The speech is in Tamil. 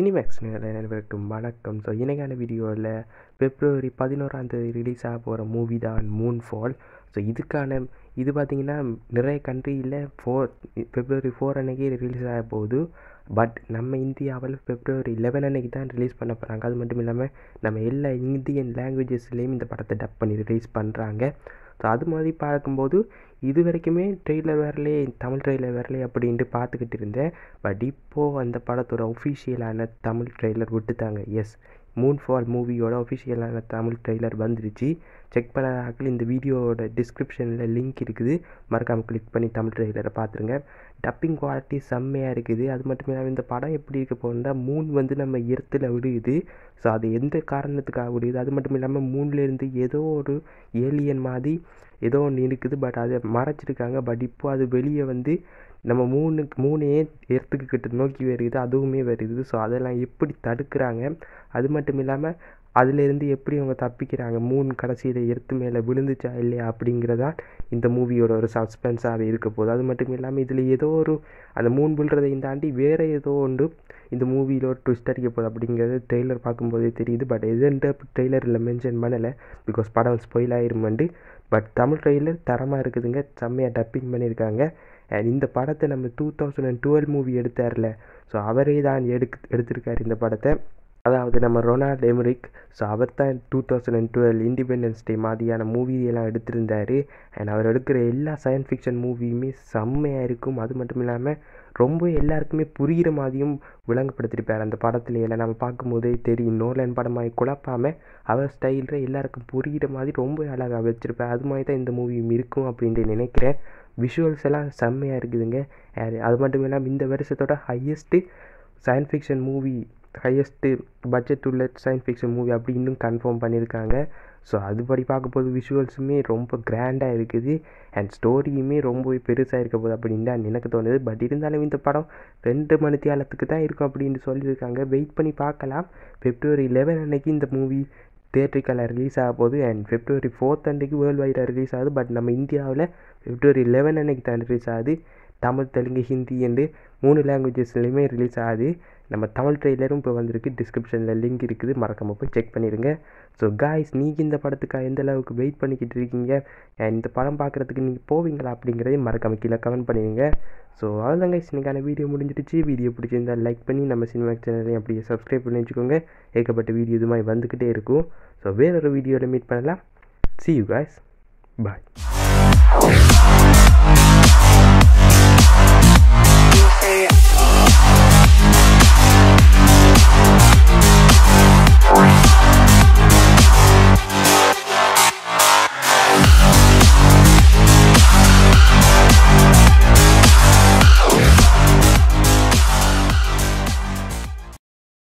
சினிமேக்ஸ் அனைவருக்கும் வணக்கம் ஸோ இன்றைக்கான வீடியோவில் பிப்ரவரி பதினோராம் தேதி ரிலீஸ் ஆக போகிற மூவி தான் மூன் ஃபால் ஸோ இதுக்கான இது பார்த்திங்கன்னா நிறைய கண்ட்ரியில் ஃபோர் பிப்ரவரி ஃபோர் அன்னைக்கு ரிலீஸ் ஆக போகுது பட் நம்ம இந்தியாவில் பிப்ரவரி லெவன் அன்னைக்கு தான் ரிலீஸ் பண்ண போகிறாங்க அது மட்டும் இல்லாமல் நம்ம எல்லா இந்தியன் லாங்குவேஜஸ்லேயும் இந்த படத்தை டப் பண்ணி ரிலீஸ் பண்ணுறாங்க ஸோ அது மாதிரி பார்க்கும்போது இது வரைக்குமே ட்ரெய்லர் வரலே தமிழ் ட்ரெய்லர் வரலே அப்படின்ட்டு பார்த்துக்கிட்டு இருந்தேன் பட் இப்போது அந்த படத்தோட ஒஃபிஷியலான தமிழ் ட்ரெய்லர் விட்டுட்டாங்க எஸ் மூன் ஃபால் மூவியோட ஒஃபிஷியலான தமிழ் ட்ரெய்லர் வந்துருச்சு செக் பண்ணாதாக்கள் இந்த வீடியோவோட டிஸ்கிரிப்ஷனில் லிங்க் இருக்குது மறக்காமல் கிளிக் பண்ணி தமிழ் ட்ரெய்லரை பார்த்துருங்க டப்பிங் குவாலிட்டி செம்மையாக இருக்குது அது மட்டும் இல்லாமல் இந்த படம் எப்படி இருக்க போகுதுன்னா மூன் வந்து நம்ம எர்த்தில் விடுது ஸோ அது எந்த காரணத்துக்காக விடுது அது மட்டும் இல்லாமல் மூன்லேருந்து ஏதோ ஒரு ஏலியன் மாதிரி ஏதோ ஒன்று இருக்குது பட் அதை மறைச்சிருக்காங்க பட் இப்போ அது வெளியே வந்து நம்ம மூணுக்கு மூணையே எர்த்துக்கு கிட்ட நோக்கி வருது அதுவுமே வருது ஸோ அதெல்லாம் எப்படி தடுக்கிறாங்க அது மட்டும் இல்லாமல் அதுலேருந்து எப்படி அவங்க தப்பிக்கிறாங்க மூணு கடைசியில் எர்த்து மேலே விழுந்துச்சா இல்லையா அப்படிங்கிறதான் இந்த மூவியோட ஒரு சஸ்பென்ஸாகவே இருக்க போகுது அது மட்டும் இல்லாமல் இதில் ஏதோ ஒரு அந்த மூணு விழுறதையும் தாண்டி வேறு ஏதோ ஒன்று இந்த மூவியில் ஒரு ட்விஸ்ட் அடிக்க போகுது அப்படிங்கிறது ட்ரெய்லர் பார்க்கும்போதே தெரியுது பட் எதுன்ட்டு ட்ரெய்லரில் மென்ஷன் பண்ணலை பிகாஸ் படம் ஸ்பாயில் ஆயிருமெண்டு பட் தமிழ் ட்ரெய்லர் தரமாக இருக்குதுங்க செம்மையாக டப்பிங் பண்ணியிருக்காங்க அண்ட் இந்த படத்தை நம்ம two thousand and twelve movie எடுத்தார்ல ஸோ அவரே தான் எடுக்கு எடுத்திருக்காரு இந்த படத்தை அதாவது நம்ம ரொனால்ட் எமரிக் ஸோ அவர் தான் two thousand and twelve Independence Day மாதிரியான மூவியெல்லாம் எடுத்திருந்தார் அண்ட் அவர் எடுக்கிற எல்லா சயின்ஸ் ஃபிக்ஷன் மூவியுமே செம்மையாக இருக்கும் அது மட்டும் இல்லாமல் ரொம்ப எல்லாருக்குமே புரிகிற மாதிரியும் விளங்கப்படுத்திருப்பார் அந்த படத்துல எல்லாம் நம்ம பார்க்கும்போதே தெரியும் நோலன் படமாய் குழப்பாமல் அவர் ஸ்டைலில் எல்லாருக்கும் புரிகிற மாதிரி ரொம்ப அழகாக வச்சுருப்பார் அது மாதிரி தான் இந்த மூவியும் இருக்கும் அப்படின்ட்டு நினைக்கிறேன் விஷுவல்ஸ் எல்லாம் செம்மையாக இருக்குதுங்க அது மட்டும் இல்லாமல் இந்த வருஷத்தோட highest science fiction movie highest budget உள்ள சயின்ஸ் ஃபிக்ஷன் மூவி அப்படி இன்னும் கன்ஃபார்ம் பண்ணியிருக்காங்க ஸோ அதுபடி பார்க்கும்போது விஷுவல்ஸுமே ரொம்ப கிராண்டாக இருக்குது அண்ட் ஸ்டோரியுமே ரொம்ப பெருசாக இருக்க போகுது அப்படின்னு தான் எனக்கு தோணுது பட் இருந்தாலும் இந்த படம் ரெண்டு மணி தியாலத்துக்கு தான் இருக்கும் அப்படின்னு சொல்லியிருக்காங்க வெயிட் பண்ணி பார்க்கலாம் பிப்ரவரி லெவன் அன்னைக்கு இந்த மூவி தேட்ரிக்கலில் ரிலீஸ் ஆக போகுது அண்ட் பிப்ரவரி ஃபோர்த் அன்றைக்கு வேர்ல்டு வைடாக ரிலீஸ் ஆகுது பட் நம்ம இந்தியாவில் பிப்ரவரி லெவன் அன்னைக்கு தான் ரிலீஸ் ஆகுது தமிழ் தெலுங்கு ஹிந்தி என்று மூணு லாங்குவேஜஸ்லையுமே ரிலீஸ் ஆகுது நம்ம தமிழ் ட்ரெய்லரும் இப்போ வந்திருக்கு டிஸ்கிரிப்ஷனில் லிங்க் இருக்குது மறக்காமல் போய் செக் பண்ணிடுங்க ஸோ காய்ஸ் நீங்கள் இந்த படத்துக்காக எந்த அளவுக்கு வெயிட் பண்ணிக்கிட்டு இருக்கீங்க இந்த படம் பார்க்குறதுக்கு நீங்கள் போவீங்களா அப்படிங்கிறதையும் மறக்காமல் கீழே கமெண்ட் பண்ணிடுங்க ஸோ அவ்வளோதான் கைஸ் இன்றைக்கான வீடியோ முடிஞ்சிடுச்சு வீடியோ பிடிச்சிருந்தால் லைக் பண்ணி நம்ம சினிமா சேனலையும் அப்படியே சப்ஸ்கிரைப் பண்ணி வச்சுக்கோங்க ஏகப்பட்ட வீடியோ இது மாதிரி வந்துக்கிட்டே இருக்கும் ஸோ வேறொரு வீடியோவில் மீட் பண்ணலாம் சி யூ காய்ஸ் பாய்